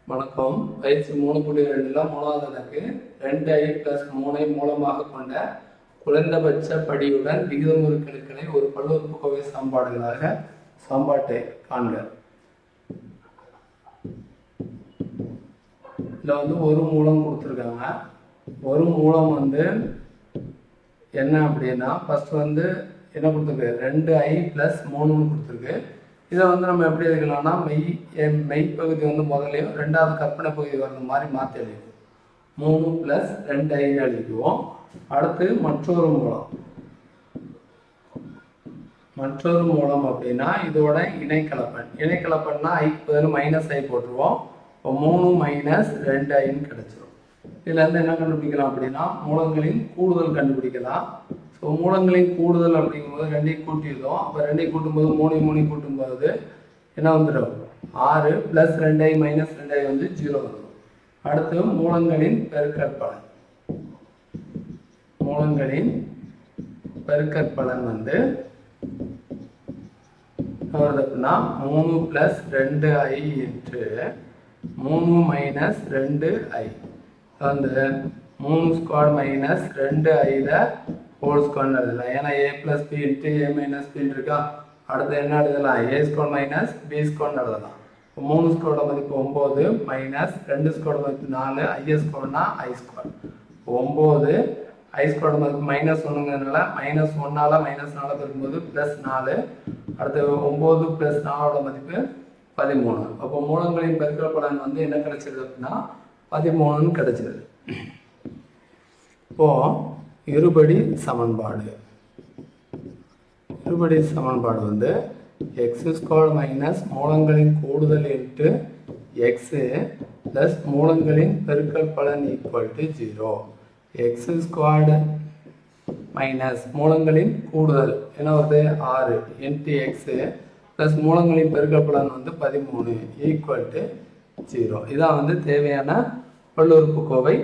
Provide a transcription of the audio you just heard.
வணக்கம் பயிற்சி மூணு புள்ளி ரெண்டுல மூணாவது கணக்கு ரெண்டு ஐ பிளஸ் மூணை மூலமாக கொண்ட குறைந்தபட்ச படியுடன் விகிதமுறு கெழுக்களை ஒரு பல்லுறுப்புக்கோவை சமன்பாடுகளாக சமன்பாட்டை காண்க இதில் வந்து ஒரு மூலம் கொடுத்துருக்காங்க ஒரு மூலம் வந்து என்ன அப்படின்னா ஃபர்ஸ்ட் வந்து என்ன கொடுத்துருக்கு ரெண்டு ஐ ப்ளஸ் மூணுன்னு கொடுத்துருக்கு இதை வந்து நம்ம எப்படி எழுதிக்கலாம்னா மெய் எ- மெய்ப்பகுதி வந்து முதலையும் ரெண்டாவது கற்பனை பகுதி வர்ற மாதிரி மாற்றி எழுதிக்குவோம் மூணு ப்ளஸ் ரெண்டு ஐன்னு எழுதிக்குவோம் அடுத்து மற்றொரு மூலம் மற்றொரு மூலம் அப்படின்னா இதோட இணைக்கலப்பெண் இணைக்கலப்பெண்ணா ஐக்கு பதில் மைனஸ் ஐ போட்டுருவோம் இப்போ மூணு மைனஸ் ரெண்டு ஐன்னு கிடைச்சிரும் இதுல இருந்து என்ன கண்டுபிடிக்கலாம் அப்படின்னா மூலங்களின் கூடுதல் கண்டுபிடிக்கலாம் ஸோ மூலங்களின் கூடுதல் அப்படிங்கும்போது ரெண்டையும் கூட்டியிருந்தோம் அப்போ ரெண்டையும் கூட்டும்போது மூணு மூணு கூட்டும்போது என்ன வந்துடும் ஆறு ப்ளஸ் ரெண்டு ஐ மைனஸ் ரெண்டு ஐ வந்து ஜீரோ வந்துடும் அடுத்து மூலங்களின் பெருக்கற்பலன் மூலங்களின் பெருக்கற்பலன் வந்து என்ன வருது அப்படின்னா மூணு ப்ளஸ் ரெண்டு ஐ இன்ட்டு மூணு மைனஸ் ரெண்டு ஐ வந்து மூணு ஸ்கொயர் மைனஸ் ரெண்டு ஐல ஹோல் ஸ்கொயர் எழுதலாம் ஏன்னா A plus B into A minus பின்னு இருக்கா அடுத்து என்ன எழுதலாம் A square minus B square எழுதலாம் இப்போ மூணு ஸ்கொயரோட மதிப்பு ஒம்பது மைனஸ் ரெண்டு ஸ்கொயரோட மதிப்பு நாலு ஐஎஸ் ஸ்கொயர்னா ஐ ஸ்கொயர் ஒம்பது ஐ ஸ்கொயரோட மதிப்பு மைனஸ் ஒன்றுங்கிறதுனால மைனஸ் ஒன்னால மைனஸ் நாலு பெருக்கும்போது ப்ளஸ் நாலு அடுத்து ஒம்பது ப்ளஸ் நாலோட மதிப்பு பதிமூணு அப்போ மூலங்களின் பெருக்கல் பலன் வந்து என்ன கிடைச்சிருது அப்படின்னா பதிமூணுன்னு கிடைச்சிருது இப்போ இருபடி சமன்பாடு இருபடி சமன்பாடு வந்து எக்ஸ் ஸ்கொயர் மைனஸ் மூலங்களின் கூடுதல் இன்ட்டு எக்ஸு ப்ளஸ் மூலங்களின் பெருக்கல் பலன் equal to zero X squared minus மூலங்களின் கூடுதல் என்ன வருது ஆறு இன்ட்டு எக்ஸு ப்ளஸ் மூலங்களின் பெருக்கல் பலன் வந்து பதிமூணு ஈக்குவல் டு ஜீரோ இதான் வந்து தேவையான பல்லுறுப்புக்கோவை